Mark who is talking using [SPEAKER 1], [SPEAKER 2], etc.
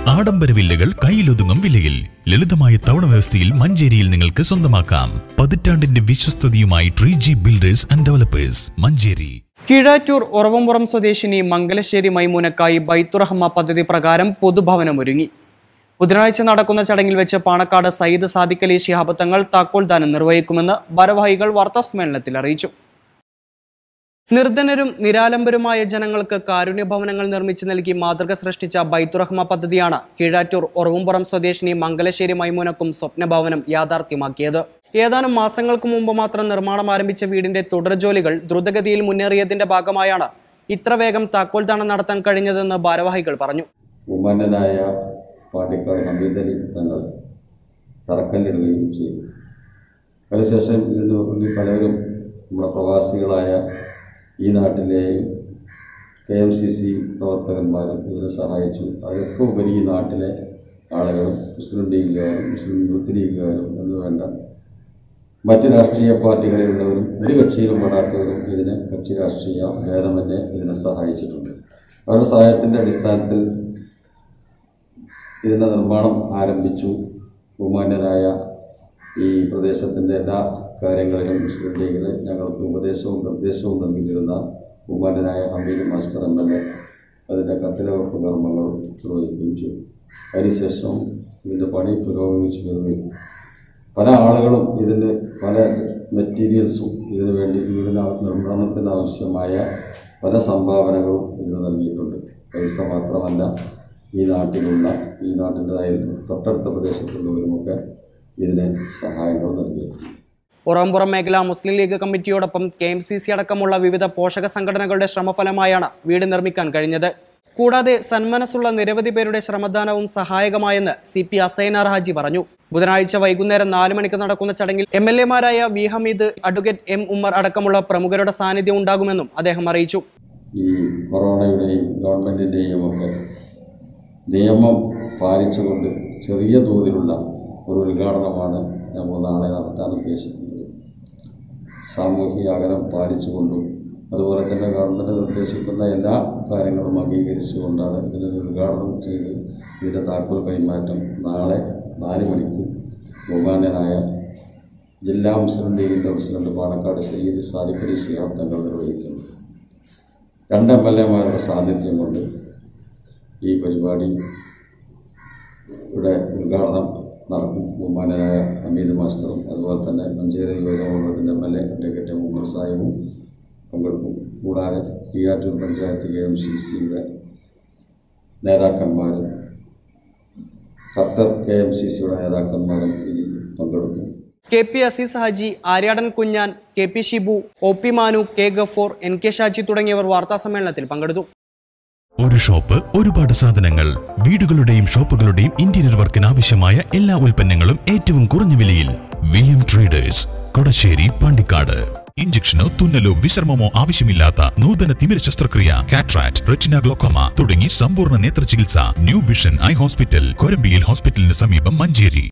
[SPEAKER 1] ആഡംബര വില്ലകൾ കയ്യിലൊതുങ്ങും വിലയിൽ ലളിതമായ തവണ വ്യവസ്ഥയിൽ മഞ്ചേരിയിൽ നിങ്ങൾക്ക് സ്വന്തമാക്കാം പതിറ്റാണ്ടിന്റെ വിശ്വസ്തതയുമായി tree G builders and developers Manjeri
[SPEAKER 2] Keezhattoor Uravampuram സ്വദേശിനി മംഗലശ്ശേരി മൈമൂനക്കായി ബൈത്തുറഹമ്മ പദ്ധതി പ്രകാരം പൊതുഭവനം ഒരുങ്ങി ബുധനാഴ്ച നടക്കുന്ന ചടങ്ങിൽ വെച്ച് പാണക്കാട് സയ്യിദ് സാദിഖ് അലി ശിഹാബ് തങ്ങൾ താക്കോൽ ദാനം നിർവഹിക്കുമെന്ന് ഭാരവാഹികൾ വാർത്താസമ്മേളനത്തിൽ അറിയിച്ചു നിർധനരും നിരാലംബരുമായ ജനങ്ങൾക്ക് കാരുണ്യഭവനങ്ങൾ നിർമ്മിച്ചു നൽകി മാതൃക സൃഷ്ടിച്ച ബൈത്തുറഹ്മ പദ്ധതിയാണ് കീഴാറ്റൂർ ഉറവുംപുറം സ്വദേശിനി മംഗലശ്ശേരി മൈമൂനക്കും സ്വപ്നഭവനം യാഥാർത്ഥ്യമാക്കിയത് ഏതാനും മാസങ്ങൾക്ക് മുമ്പ് മാത്രം നിർമ്മാണം ആരംഭിച്ച വീടിന്റെ തുടർജോലികൾ ദ്രുതഗതിയിൽ മുന്നേറിയതിന്റെ ഭാഗമായാണ് ഇത്ര വേഗം താക്കോൽദാനം നടത്താൻ കഴിഞ്ഞതെന്ന് ഭാരവാഹികൾ പറഞ്ഞു
[SPEAKER 3] ബഹുമാന്യനായ പാണ്ടിക്കാട് ഹമീദലി തങ്ങൾ തറക്കല്ലിടുകയും ചെയ്തു അതിനുശേഷം ഇതിന് വേണ്ടി പലരും നമ്മുടെ പ്രവാസികളായ ഈ നാട്ടിലെയും കെ എം സി സി പ്രവർത്തകന്മാരും ഇതിനെ സഹായിച്ചു അതൊക്കെ ഉപരി ഈ നാട്ടിലെ ആളുകളും മുസ്ലിം ലീഗുകാരും മുസ്ലിം യൂത്ത് ലീഗുകാരും എന്ന് വേണ്ട മറ്റ് രാഷ്ട്രീയ പാർട്ടികളിലുള്ളവരും ഒരു കക്ഷിയിലും പെടാത്തവരും ഇതിനെ കക്ഷി രാഷ്ട്രീയ ഭേദമന്യേ ഇതിനെ സഹായിച്ചിട്ടുണ്ട് അവരുടെ സഹായത്തിൻ്റെ അടിസ്ഥാനത്തിൽ ഇതിൻ്റെ നിർമ്മാണം ആരംഭിച്ചു ബഹുമാന്യനായ ഈ പ്രദേശത്തിൻ്റെ എല്ലാ കാര്യങ്ങളിലും മുസ്ലിം ലീഗിൽ ഞങ്ങൾക്ക് ഉപദേശവും നിർദ്ദേശവും നൽകിയിരുന്ന ബഹുമാന്യനായ Hameed master M L A അതിൻ്റെ കത്തിലവപ്പ് കർമ്മങ്ങൾ നിർവഹിക്കുകയും ചെയ്തു അതിനുശേഷം ഇതിൻ്റെ പണി പുരോഗമിച്ചു വരികയും പല ആളുകളും ഇതിന് പല മെറ്റീരിയൽസും ഇതിനു വേണ്ടി വീടിന് നിർമ്മാണത്തിന് ആവശ്യമായ പല സംഭാവനകളും ഇതിന് നൽകിയിട്ടുണ്ട് പൈസ മാത്രമല്ല ഈ നാട്ടിലുള്ള ഈ നാട്ടിൻ്റെ അയൽ തൊട്ടടുത്ത പ്രദേശത്തുള്ളവരുമൊക്കെ ഇതിന് സഹായങ്ങൾ നൽകിയിട്ടുണ്ട്
[SPEAKER 2] ഉറവമ്പുറം മേഖല മുസ്ലിം ലീഗ് കമ്മിറ്റിയോടൊപ്പം കെ എം സി സി അടക്കമുള്ള വിവിധ പോഷക സംഘടനകളുടെ ശ്രമഫലമായാണ് വീട് നിർമ്മിക്കാൻ കഴിഞ്ഞത് കൂടാതെ സന്മനസ്സുള്ള നിരവധി പേരുടെ ശ്രമദാനവും സഹായകമായെന്ന് സി പി അസൈനാർ ഹാജി പറഞ്ഞു ബുധനാഴ്ച വൈകുന്നേരം നാല് മണിക്ക് നടക്കുന്ന ചടങ്ങിൽ എം എൽ എമാരായ V Hameed advocate M Ummer അടക്കമുള്ള പ്രമുഖരുടെ സാന്നിധ്യം ഉണ്ടാകുമെന്നും അദ്ദേഹം അറിയിച്ചു
[SPEAKER 3] ഈ കൊറോണയുടെയും ഗവൺമെൻറ്റിൻ്റെയും ഒക്കെ നിയമം പാലിച്ചുകൊണ്ട് ചെറിയ തോതിലുള്ള ഒരു ഉദ്ഘാടനമാണ് നമ്മൾ നാളെ നടത്താൻ ഉദ്ദേശിക്കുന്നത് സാമൂഹിക അകലം പാലിച്ചുകൊണ്ടും അതുപോലെ തന്നെ ഗവൺമെൻറ് നിർദ്ദേശിക്കുന്ന എല്ലാ കാര്യങ്ങളും അംഗീകരിച്ചുകൊണ്ടാണ് ഇതിനൊരു ഉദ്ഘാടനം ചെയ്ത് ഇതിൻ്റെ താക്കോൽ കൈമാറ്റം നാളെ നാല് മണിക്ക് ബഹുമാന്യനായ ജില്ലാ മുസ്ലിം ലീഗിൻ്റെ പ്രസിഡന്റ് പാണക്കാട് സയ്യിദ് സാദിഖ് അലി ശിഹാബ് തങ്ങൾ നിർവഹിക്കുന്നു രണ്ട് എം എൽ എമാരുടെ സാന്നിധ്യം കൊണ്ട് ഈ പരിപാടി ഇവിടെ ഉദ്ഘാടനം നടക്കും ബഹുമാനായ ഹമീദ് മാസ്റ്ററും അതുപോലെ തന്നെ മഞ്ചേരി നിയോജകമണ്ഡലത്തിൻ്റെ M L A advocate Ummer സാഹിബും പങ്കെടുക്കും കൂടാതെ Keezhattoor panchayat K M C സിയുടെ നേതാക്കന്മാരും ഖത്തർ കെ എം സി സിയുടെ നേതാക്കന്മാരും ഇതിൽ പങ്കെടുക്കും
[SPEAKER 2] K P Azeez Haji Aryadan Kunhan K P Shibu O P Manu K Gafoor N K Shaji തുടങ്ങിയവർ വാർത്താസമ്മേളനത്തിൽ പങ്കെടുത്തു
[SPEAKER 1] ഒരു ഷോപ്പ് ഒരുപാട് സാധനങ്ങൾ വീടുകളുടെയും ഷോപ്പുകളുടെയും ഇന്റീരിയർ വർക്കിന് ആവശ്യമായ എല്ലാ ഉൽപ്പന്നങ്ങളും ഏറ്റവും കുറഞ്ഞ വിലയിൽ V M traders Kodassery Pandikkad ഇഞ്ചക്ഷനോ തുന്നലോ വിശ്രമമോ ആവശ്യമില്ലാത്ത നൂതന തിമിര ശസ്ത്രക്രിയ കാട്രാക്ട് റെറ്റിന ഗ്ലോക്കോമ തുടങ്ങി സമ്പൂർണ്ണ നേത്ര ചികിത്സ ന്യൂ വിഷൻ ഐ ഹോസ്പിറ്റൽ കൊരമ്പിയിൽ ഹോസ്പിറ്റലിന് സമീപം മഞ്ചേരി